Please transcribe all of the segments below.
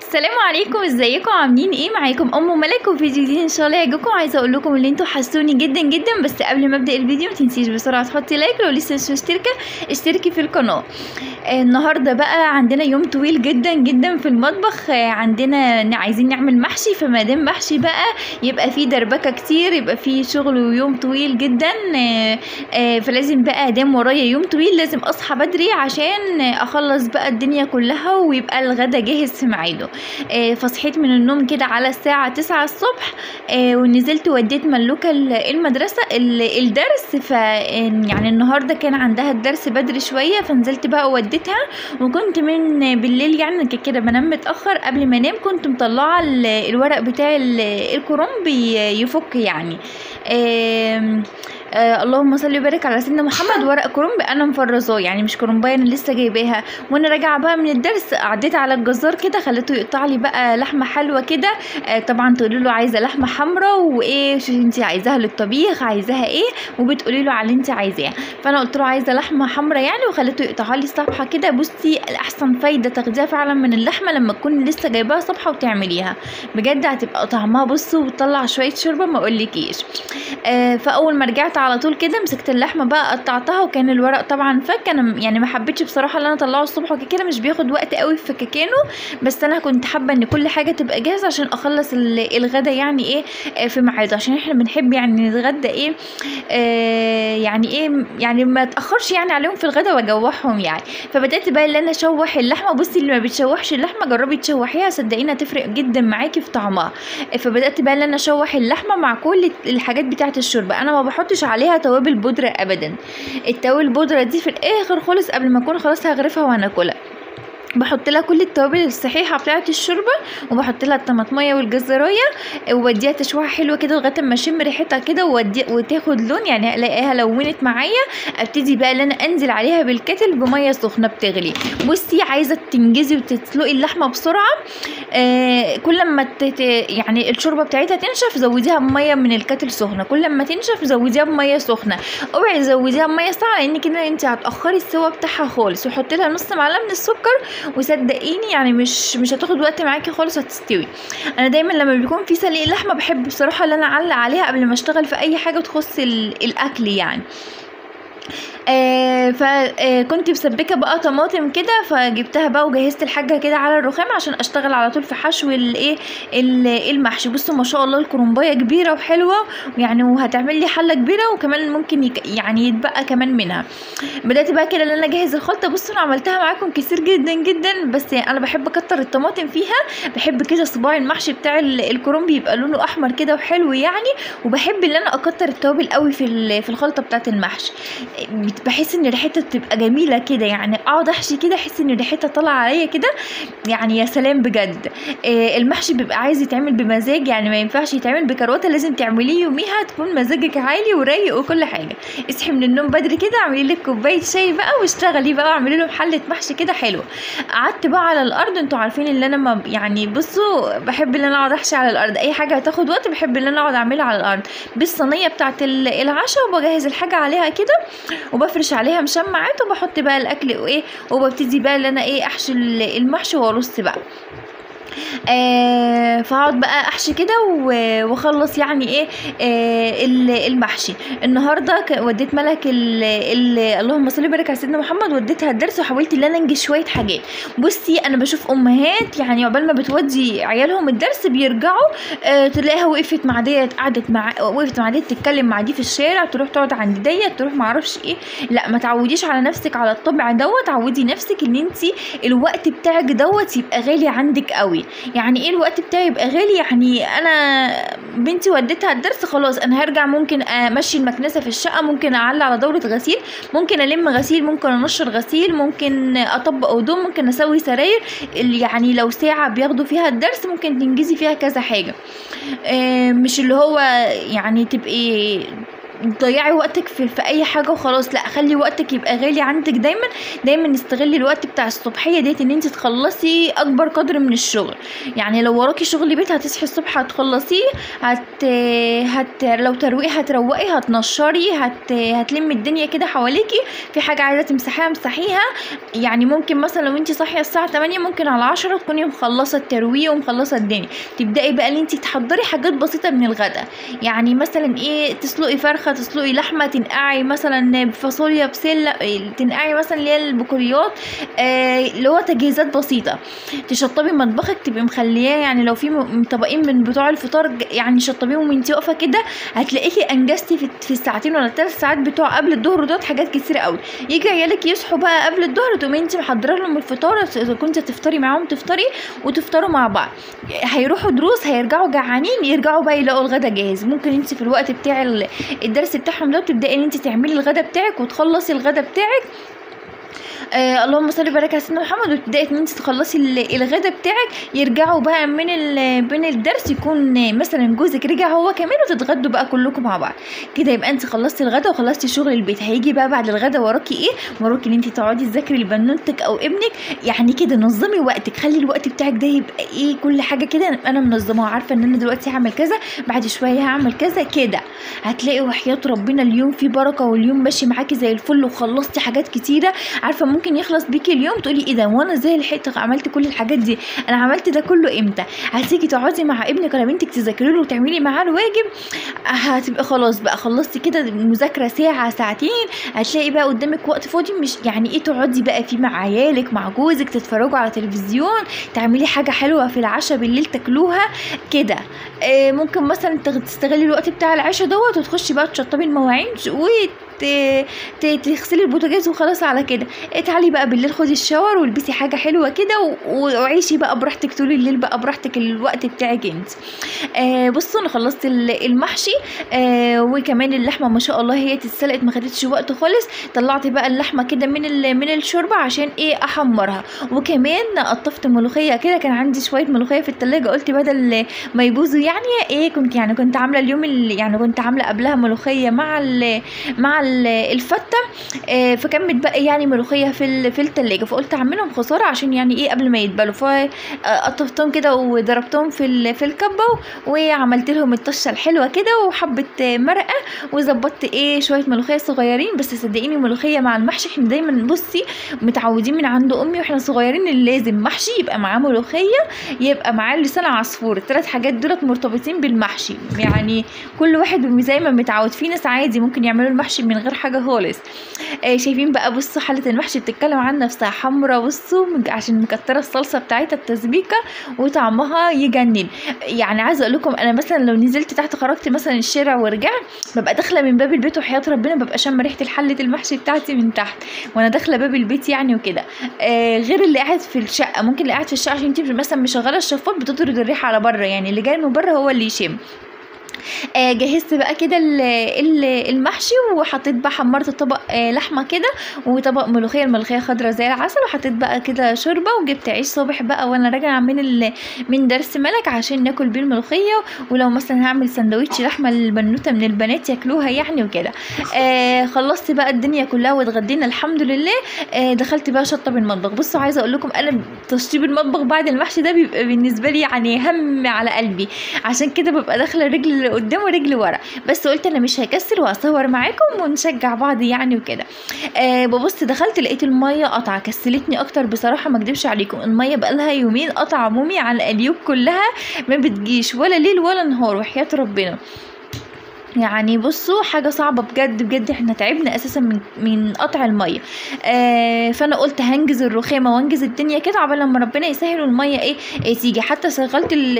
السلام عليكم ازيكم عاملين ايه معاكم ام ملك وفيديو جديد ان شاء الله يعجبكم عايزه اقول لكم ان انتوا حسوني جدا جدا بس قبل ما ابدا الفيديو ما تنسيش بسرعه تحطي لايك لو لسه مش مشتركه اشتركي في القناه آه، النهارده بقى عندنا يوم طويل جدا جدا في المطبخ آه، عندنا ن- عايزين نعمل محشي فما دام محشي بقى يبقى فيه دربكه كتير يبقى فيه شغل ويوم طويل جدا آه، آه، فلازم بقى دام ورايا يوم طويل لازم اصحى بدري عشان آه، اخلص بقى الدنيا كلها ويبقى الغدا جاهز في ميعاده آه، فصحيت من النوم كده على الساعة تسعة الصبح آه، ونزلت وديت ملوكة ال- المدرسة ال- الدرس ف يعني النهاردة كان عندها الدرس بدري شوية فنزلت بقى وديتها وكنت من بالليل يعني ك- كده بنام متأخر قبل ما انام كنت مطلعة ال- الورق بتاع ال- الكرنب ي- يفك يعني آم، آه اللهم صل وبارك على سيدنا محمد ورق كرنب انا مفرزاه يعني مش كرنبايه انا لسه جايباها وانا راجعه بقى من الدرس عديت على الجزار كده خليته يقطع لي بقى لحمه حلوه كده آه طبعا تقولي له عايزه لحمه حمراء وايه شوفي انت عايزاها للطبيخ عايزاها ايه وبتقولي له على اللي انت عايزاه فانا قلت له عايزه لحمه حمراء يعني وخليته يقطعها لي صفحه كده بصي الاحسن فايده تاخديها فعلا من اللحمه لما تكوني لسه جايباها صفحه وتعمليها بجد هتبقى طعمها بصوا وتطلع شويه شوربه ما اقولكيش آه فاول ما رجعت على طول كده مسكت اللحمه بقى قطعتها وكان الورق طبعا فك انا م- يعني ما حبيتش بصراحه ان انا اطلعه الصبح وكده كده مش بياخد وقت قوي في فككانه بس انا كنت حابه ان كل حاجه تبقى جاهزه عشان اخلص ال- الغدا يعني ايه آه، في ميعاده عشان احنا بنحب يعني نتغدى ايه آه يعني ايه يعني ما اتاخرش يعني عليهم في الغدا واجوعهم يعني فبدات بقى ان انا اشوح اللحمه بصي اللي ما بتشوحش اللحمه جربي تشوحيها صدقيني هتفرق جدا معاكي في طعمها فبدات بقى ان انا اشوح اللحمه مع كل الحاجات بتاعه الشوربه انا ما بحطش عليها توابل بودره ابدا التوابل البودره دي في الاخر خالص قبل ما اكون خلاص هغرفها وهناكلها بحط لها كل التوابل الصحيحه بتاعه الشوربه وبحط لها الطماطميه والجزرايه وبديها تشويحه حلوه كده لغايه ما اشم ريحتها كده وودي وتاخد لون يعني الاقيها لونت معايا ابتدي بقى ان انا انزل عليها بالكتل بميه سخنه بتغلي بصي عايزه تنجزي وتسلقي اللحمه بسرعه آه كل ما تت يعني الشوربه بتاعتها تنشف زوديها بميه من الكتل سخنه كل ما تنشف زوديها بميه سخنه اوعي تزوديها بميه ساقعه لان كده انت هتاخري السوا بتاعها خالص وحطي لها نص معلقه من السكر وصدقيني يعني مش مش هتاخد وقت معاكي خالص هتستوي انا دايما لما بيكون في سلق لحمه بحب بصراحه ان انا اعلق عليها قبل ما اشتغل في اي حاجه تخص ال- الاكل يعني آه فكنت مسبكه بقى طماطم كده فجبتها بقى وجهزت الحاجه كده على الرخام عشان اشتغل على طول في حشو الايه ال- المحشي بصوا ما شاء الله الكرنبايه كبيره وحلوه يعني وهتعمل لي حله كبيره وكمان ممكن يك يعني يتبقى كمان منها بدات بقى كده ان انا اجهز الخلطه بصوا انا عملتها معاكم كتير جدا جدا بس انا بحب اكتر الطماطم فيها بحب كده صباع المحشي بتاع ال- الكرنب يبقى لونه احمر كده وحلو يعني وبحب ان انا اكتر التوابل قوي في ال- في الخلطه بتاعه المحشي بت- بحس ان ريحتها بتبقى جميله كده يعني اقعد احشي كده احس ان ريحتها طالعه عليا كده يعني يا سلام بجد آه، المحشي بيبقى عايز يتعمل بمزاج يعني ما ينفعش يتعمل بكروته لازم تعمليه يوميها تكون مزاجك عالي ورايق وكل حاجه اصحي من النوم بدري كده اعملي لك كوبايه شاي بقى واشتغلي بقى واعملي له حله محشي كده حلوه قعدت بقى على الارض انتوا عارفين ان انا ما يعني بصوا بحب ان انا اقعد احشي على الارض اي حاجه هتاخد وقت بحب ان انا اقعد اعملها على الارض بالصينيه بتاعت ال- العشاء وبجهز الحاجه عليها كده وبفرش عليها مشمعات وبحط بقى الاكل وايه وببتدي بقى ان انا ايه احشي ال- المحشي وارص بقى آه فهقعد بقى احشي كده و- واخلص يعني ايه آه ال- المحشي النهارده ك- وديت ملك ال ال اللهم صل وبارك على سيدنا محمد وديتها الدرس وحاولت ان انا انجز شويه حاجات بصي انا بشوف امهات يعني عقبال ما بتودي عيالهم الدرس بيرجعوا آه تلاقيها وقفت مع ديت قعدت مع وقفت مع ديت تتكلم مع دي في الشارع تروح تقعد عند ديت تروح معرفش ايه لا ما تعوديش على نفسك على الطبع دوت عودي نفسك ان انت الوقت بتاعك دوت يبقى غالي عندك قوي يعني ايه الوقت بتاعي يبقى غالي يعني انا بنتي وديتها الدرس خلاص انا هرجع ممكن امشي المكنسه في الشقه ممكن اعلق على دوره غسيل ممكن الم غسيل ممكن انشر غسيل ممكن اطبق هدوم ممكن اسوي سراير اللي يعني لو ساعه بياخدوا فيها الدرس ممكن تنجزي فيها كذا حاجه آه، مش اللي هو يعني تبقي تضيعي وقتك في, في اي حاجه وخلاص لا خلي وقتك يبقى غالي عندك دايما دايما استغلي الوقت بتاع الصبحيه ديت ان انت تخلصي اكبر قدر من الشغل يعني لو وراكي شغل بيت هتصحي الصبح هتخلصيه هت, هت لو تروقي هتروقي هتنشري هت هتلمي الدنيا كده حواليكي في حاجه عايزه تمسحيها امسحيها يعني ممكن مثلا لو انت صاحيه الساعه 8 ممكن على 10 تكوني مخلصه الترويق ومخلصه الدنيا تبداي بقى ان انت تحضري حاجات بسيطه من الغداء يعني مثلا ايه تسلقي فرخه تسلقي لحمه تنقعي مثلا فاصوليا بسله تنقعي مثلا اللي هي البقوليات آه، اللي هو تجهيزات بسيطه تشطبي مطبخك تبقي مخلياه يعني لو في م- طبقين من بتوع الفطار ج- يعني شطبيهم وانتي واقفه كده هتلاقيكي انجزتي في, في الساعتين ولا الثلاث ساعات بتوع قبل الظهر دوت حاجات كتير قوي يجي عيالك يصحوا بقى قبل الظهر تقومي انت محضره لهم الفطار اذا كنت تفطري معاهم تفطري وتفطروا مع بعض هيروحوا دروس هيرجعوا جعانين يرجعوا بقى يلاقوا الغدا جاهز ممكن انت في الوقت بتاع ال- الدرس بتاعهم ده تبداي ان انت تعملي الغدا بتاعك وتخلصي الغدا بتاعك آه اللهم صل وبارك على سيدنا محمد وتبداي ان انت تخلصي ال- الغدا بتاعك يرجعوا بقى من ال- من الدرس يكون مثلا جوزك رجع هو كمان وتتغدوا بقى كلكم مع بعض كده يبقى انت خلصتي الغدا وخلصتي شغل البيت هيجي بقى بعد الغدا وراكي ايه وراكي ان انت تقعدي تذاكري لبنوتك او ابنك يعني كده نظمي وقتك خلي الوقت بتاعك ده يبقى ايه كل حاجه كده انا منظماها عارفه ان انا دلوقتي هعمل كذا بعد شويه هعمل كذا كده هتلاقي وحياه ربنا اليوم فيه بركه واليوم ماشي معاكي زي الفل وخلصتي حاجات كتيره عارفه ممكن يخلص بيكي اليوم تقولي ايه ده وانا ازاي لحقت عملت كل الحاجات دي انا عملت ده كله امتى هتيجي تقعدي مع ابنك ولا بنتك تذاكري له وتعملي معاه الواجب هتبقى خلاص بقى خلصتي كده المذاكره ساعه ساعتين هتلاقي بقى قدامك وقت فاضي مش يعني ايه تقعدي بقى فيه مع عيالك مع جوزك تتفرجوا على تلفزيون تعملي حاجه حلوه في العشاء بالليل تاكلوها كده آه ممكن مثلا تغ- تستغلي الوقت بتاع العشاء دوت وتخشي بقى تشطبي المواعين وت ت- ت- تغسلي البوتاجاز وخلاص على كده تعالي بقى بالليل خدي الشاور والبسي حاجه حلوه كده و- وعيشي بقى براحتك طول الليل بقى براحتك الوقت بتاعك انت آه بصوا انا خلصت ال- المحشي آه وكمان اللحمه ما شاء الله هي اتسلقت ما خدتش وقت خالص طلعت بقى اللحمه كده من ال- من الشوربه عشان ايه احمرها وكمان قطفت ملوخيه كده كان عندي شويه ملوخيه في التلاجة قلت بدل ما يبوظوا يعني ايه كنت يعني كنت عامله اليوم اللي يعني كنت عامله قبلها ملوخيه مع ال مع ال- الفته آه، فكان متبقي يعني ملوخيه في ال- في التلاجة فقلت اعملهم خساره عشان يعني ايه قبل ما يتبلوا فقطفتهم كده وضربتهم في ال- في الكبه وعملت لهم الطشه الحلوه كده وحبه آه، مرقه وظبطت ايه شويه ملوخيه صغيرين بس صدقيني ملوخيه مع المحشي احنا دايما بصي متعودين من عند امي واحنا صغيرين اللي لازم محشي يبقى معاه ملوخيه يبقى معاه لسان عصفور الثلاث حاجات دولت مرتبطين بالمحشي يعني كل واحد زي ما متعود في ناس عادي ممكن يعملوا المحشي من غير حاجه خالص آه شايفين بقى بصوا حله المحشي بتتكلم عن نفسها حمرا بصوا مج- عشان مكتره الصلصه بتاعتها التسبيكه وطعمها يجنن يعني عايزه اقول لكم انا مثلا لو نزلت تحت خرجت مثلا الشارع ورجعت ببقى داخله من باب البيت وحياه ربنا ببقى شامه ريحه الحله المحشي بتاعتي من تحت وانا داخله باب البيت يعني وكده آه غير اللي قاعد في الشقه ممكن اللي قاعد في الشقه عشان انت مثلا مشغله الشفاط بتطرد الريحه على بره يعني اللي جاي من بره هو اللي يشم آه جهزت بقى كده ال- ال- المحشي وحطيت بقى حمرت طبق آه لحمه كده وطبق ملوخيه الملوخيه خضرا زي العسل وحطيت بقى كده شوربه وجبت عيش صبح بقى وانا راجعه من ال... من درس ملك عشان ناكل بيه الملوخيه ولو مثلا هعمل سندوتش لحمه للبنوته من البنات ياكلوها يعني وكده آه خلصت بقى الدنيا كلها واتغدينا الحمد لله آه دخلت بقى شطب المطبخ بصوا عايزه اقول لكم انا تشطيب المطبخ بعد المحشي ده بيبقى بالنسبه لي يعني هم على قلبي عشان كده ببقى داخله رجل قدام ورجل ورا بس قلت انا مش هكسل وهصور معاكم ونشجع بعض يعني وكده آه ببص دخلت لقيت الميه قطعه كسلتني اكتر بصراحه ما اكدبش عليكم الميه بقالها يومين قطع مومي على القليوب كلها ما بتجيش ولا ليل ولا نهار وحياه ربنا يعني بصوا حاجة صعبة بجد بجد احنا تعبنا اساسا من من قطع المية آه فانا قلت هنجز الرخامة وانجز الدنيا كده عقبال لما ربنا يسهل والمية ايه, إيه تيجي حتى شغلت ال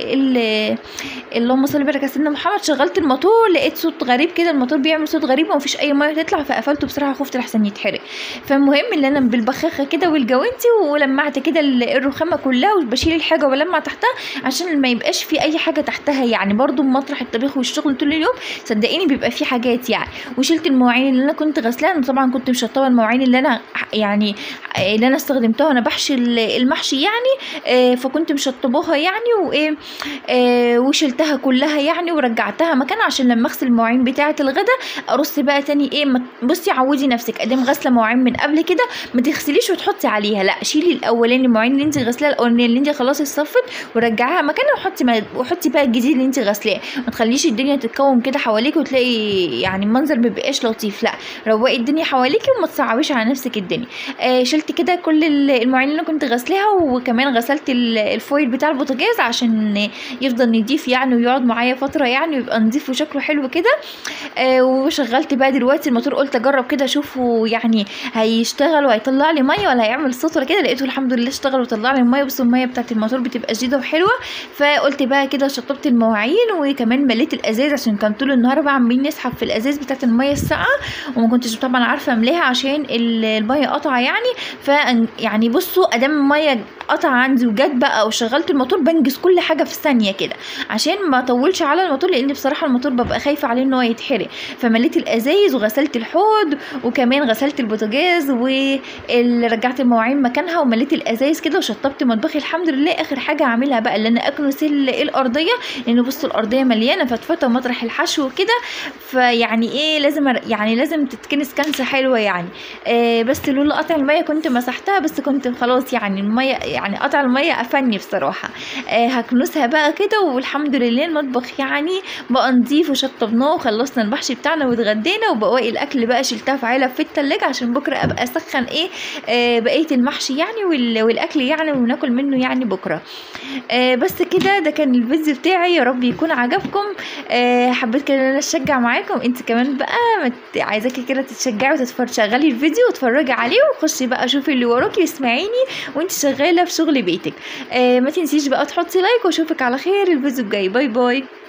ال اللهم صل وبارك على سيدنا محمد شغلت الموتور لقيت صوت غريب كده الموتور بيعمل صوت غريب ومفيش اي مية تطلع فقفلته بصراحة خفت لحسن يتحرق فالمهم اللي انا بالبخاخة كده والجوانتي ولمعت كده ال- الرخامة كلها وبشيل الحاجة ولمع تحتها عشان ما يبقاش في اي حاجة تحتها يعني برضو مطرح الطبيخ والشغل طول اليوم صدقيني بيبقى في حاجات يعني وشلت المواعين اللي انا كنت غسلاها انا طبعا كنت مشطبه المواعين اللي انا ح- يعني آه، اللي انا استخدمتها وانا بحشي ال- المحشي يعني آه، فكنت مشطباها يعني وايه آه، وشلتها كلها يعني ورجعتها مكانها عشان لما اغسل المواعين بتاعه الغدا ارص بقى تاني ايه ما- بصي عودي نفسك ادام غاسله مواعين من قبل كده ما تغسليش وتحطي عليها لا شيلي الاولاني المواعين اللي انت غاسلاها الاولانيه اللي انت خلاص اتصفت ورجعيها مكانها وحطي ما- وحطي بقى الجديد اللي انت غاسلاه ما تخليش الدنيا تتكوم كده حواليك وتلاقي يعني المنظر ما بيبقاش لطيف لا روقي الدنيا حواليكي وما تصعبيش على نفسك الدنيا آه شلت كده كل ال- المواعين اللي انا كنت غاسلاها وكمان غسلت ال- الفويل بتاع البوتاجاز عشان يفضل نضيف يعني ويقعد معايا فتره يعني ويبقى نضيف وشكله حلو كده آه وشغلت بقى دلوقتي الموتور قلت اجرب كده اشوفه يعني هيشتغل وهيطلع لي ميه ولا هيعمل صوت ولا كده لقيته الحمد لله اشتغل وطلع لي الميه بس الميه بتاعت الموتور بتبقى جديده وحلوه فقلت بقى كده شطبت المواعين وكمان مليت الازاز عشان كان طول النهار بقى عمالين نسحب في الازاز بتاعت الميه الساقعه وما كنتش طبعا عارفه املاها عشان ال- الميه قطع يعني ف يعني بصوا ادام الميه قطع عندي وجت بقى وشغلت الموتور بنجز كل حاجه في ثانيه كده عشان ما اطولش على الموتور لان بصراحه الموتور ببقى خايفه عليه ان هو يتحرق فمليت الازايز وغسلت الحوض وكمان غسلت البوتاجاز ورجعت المواعين مكانها ومليت الازايز كده وشطبت مطبخي الحمد لله اخر حاجه اعملها بقى اللي انا اكنس ال- الارضيه لان بصوا الارضيه مليانه فتفته ومطرح الحشو وكده فيعني ايه لازم أر- يعني لازم تتكنس كنسه حلوه يعني آه بس لولا قطع الميه كنت مسحتها بس كنت خلاص يعني الميه يعني قطع الميه قفلني بصراحه آه هكنسها بقى كده والحمد لله المطبخ يعني بقى نضيف وشطبناه وخلصنا المحشي بتاعنا واتغدينا وبواقي الاكل بقى شلتها في علب في التلاجة عشان بكره ابقى اسخن ايه آه بقيه المحشي يعني وال- والاكل يعني وناكل منه يعني بكره آه بس كده ده كان الفيديو بتاعي يا رب يكون عجبكم آه حبيت كده ان انا اشجع معاكم انت كمان بقى مت- عايزاكي كده تتشجعي وتتفرجي الفيديو وتتفرجي عليه وخشي بقى شوفي اللي وراكي واسمعيني وانت شغاله في شغل بيتك آه ما تنسيش بقى تحطي لايك واشوفك على خير الفيديو الجاي باي باي